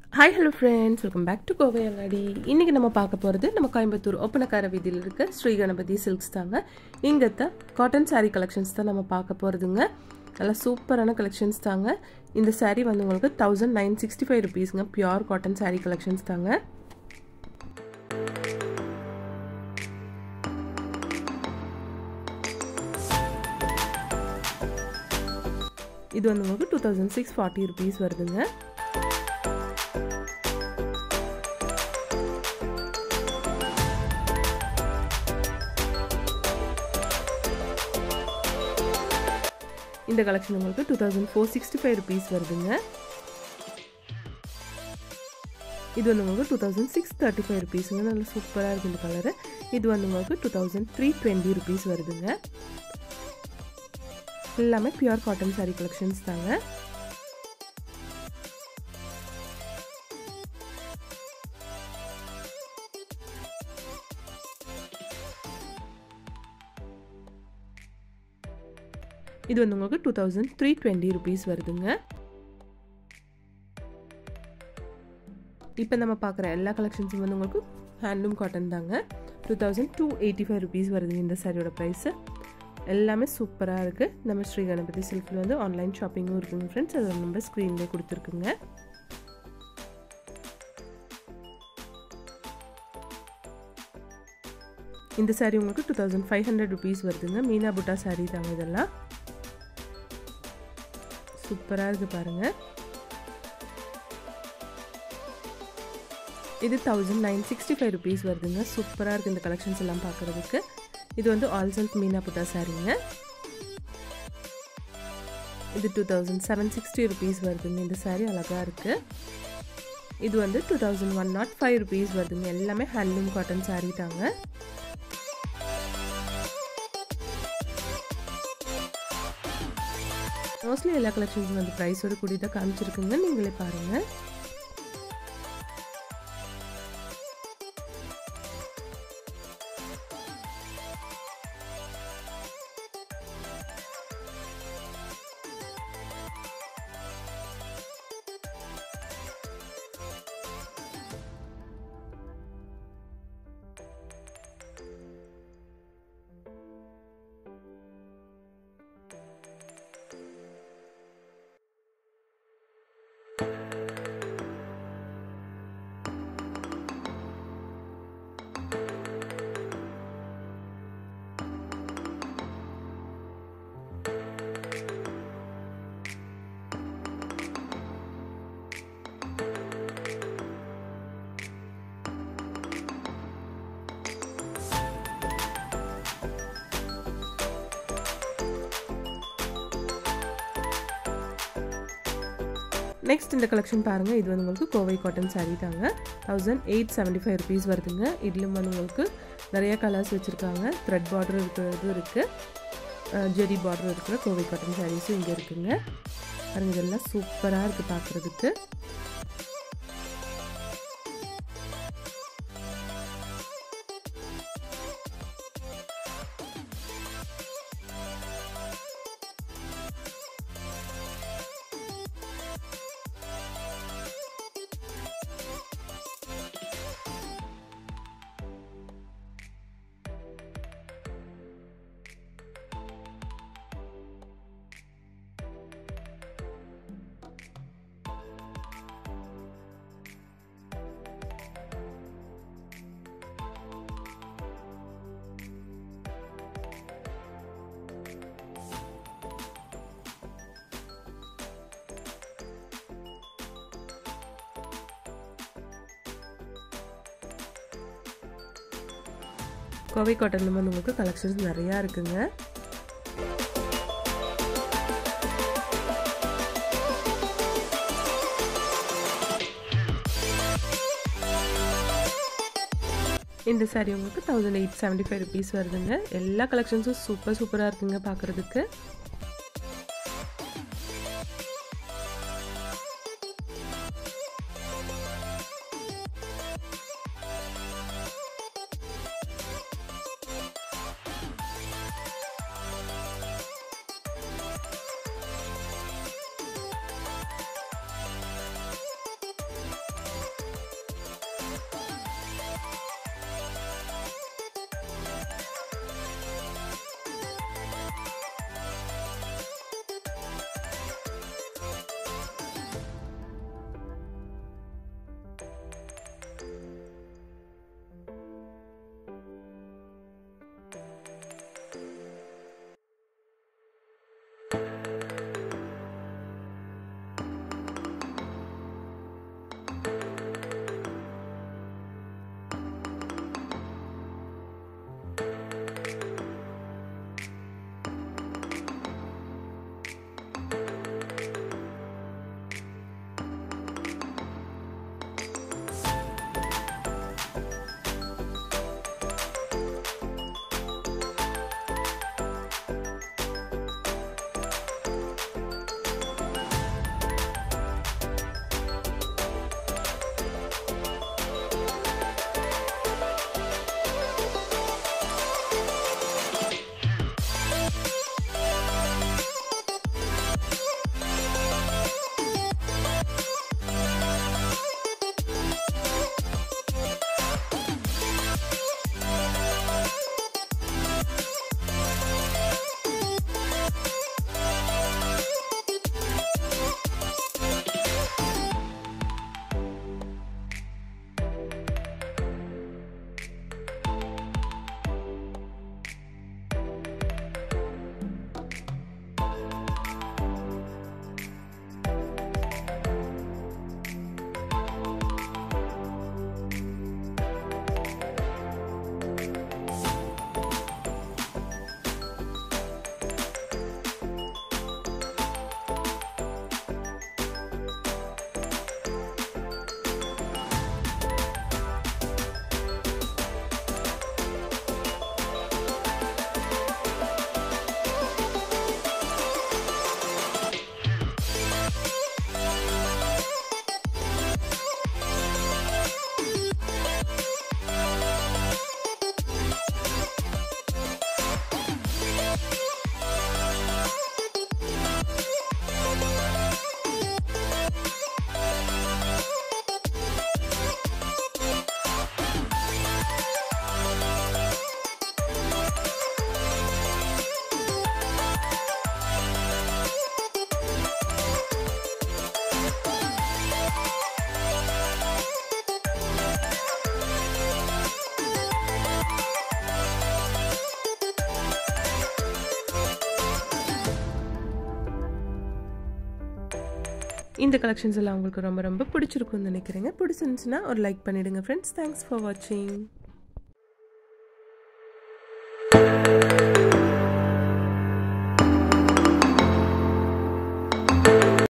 hi hello friends welcome back to Kovai Angadi இன்றைக்கி நம்ம பார்க்க போகிறது நம்ம கோயம்புத்தூர் ஒப்பனக்கார வீதியில் இருக்க ஸ்ரீ கணபதி சில்க்ஸ் தாங்க இங்கே தான் காட்டன் saree கலெக்ஷன்ஸ் தான் நம்ம பார்க்க போகிறதுங்க நல்லா சூப்பரான கலெக்ஷன்ஸ் தாங்க இந்த saree வந்து உங்களுக்கு தௌசண்ட் நைன் சிக்ஸ்டி ஃபைவ் ருபீஸுங்க பியூர் காட்டன் saree கலெக்ஷன்ஸ் தாங்க இது வந்து உங்களுக்கு two thousand six forty rupees வருதுங்க இந்த கலெக்ஷன் உங்களுக்கு two thousand four sixty five rupees வருதுங்க இது வந்து உங்களுக்கு two thousand six thirty five ருபீஸுங்க நல்லா சூப்பராக இருக்குது இந்த கலரு இது வந்து உங்களுக்கு two thousand three twenty rupees வருதுங்க எல்லாமே பியூர் காட்டன் சாரீ கலெக்ஷன்ஸ் தாங்க இது வந்து உங்களுக்கு two thousand three twenty rupees வருதுங்க இப்போ நம்ம பார்க்குற எல்லா கலெக்ஷன்ஸும் வந்து உங்களுக்கு ஹேண்ட்லூம் காட்டன் தாங்க two thousand two eighty five rupees வருதுங்க இந்த சாரியோட ப்ரைஸு எல்லாமே சூப்பராக இருக்குது நம்ம ஸ்ரீ கணபதி சில்கில் வந்து ஆன்லைன் ஷாப்பிங்கும் இருக்குங்க ஃப்ரெண்ட்ஸ் அது நம்ம ஸ்க்ரீன்லேயே கொடுத்துருக்குங்க இந்த சாரீ உங்களுக்கு two thousand five hundred rupees வருதுங்க மீனா புட்டா சாரீ தாங்க இதெல்லாம் சூப்பராக இருக்குது பாருங்கள் இது thousand nine sixty five rupees வருதுங்க சூப்பராக இருக்குது இந்த கலெக்ஷன்ஸ் எல்லாம் பார்க்குறதுக்கு இது வந்து ஆல் செல்ஃப் மீனா புட்டா சாரீங்க இது two thousand seven sixty rupees வருதுங்க இந்த சாரீ அழகாக இருக்குது இது வந்து two thousand one not five rupees வருதுங்க எல்லாமே ஹேண்ட்லூம் காட்டன் சாரீ தாங்க மோஸ்ட்லி எல்லா கலெக்ஷன்ஸும் வந்து ப்ரைஸோட கூடி தான் காமிச்சிருக்குங்க நீங்களே பாருங்கள் நெக்ஸ்ட் இந்த கலெக்ஷன் பாருங்கள் இது வந்து உங்களுக்கு கோவை காட்டன் சாரீ தாங்க thousand eight seventy five rupees வருதுங்க இதுலேயும் வந்து உங்களுக்கு நிறைய கலர்ஸ் வச்சுருக்காங்க த்ரெட் பார்டர் இருக்கிறதும் இருக்குது ஜெரி பார்டர் இருக்கிற கோவை காட்டன் சாரீஸும் இங்கே இருக்குங்க பாருங்கள் இதெல்லாம் சூப்பராக இருக்குது பார்க்குறதுக்கு கோவை காட்டனில் வந்து உங்களுக்கு கலெக்ஷன்ஸ் நிறையா இருக்குங்க இந்த சாரீ உங்களுக்கு thousand eight seventy five rupees வருதுங்க எல்லா கலெக்ஷன்ஸும் சூப்பர் சூப்பராக இருக்குங்க பார்க்குறதுக்கு இந்த கலெக்ஷன்ஸ் எல்லாம் உங்களுக்கு ரொம்ப ரொம்ப பிடிச்சிருக்கும்னு நினைக்கிறேங்க பிடிச்சிருந்துச்சுன்னா ஒரு லைக் பண்ணிவிடுங்க ஃப்ரெண்ட்ஸ் தேங்க்ஸ் ஃபார் வாட்சிங்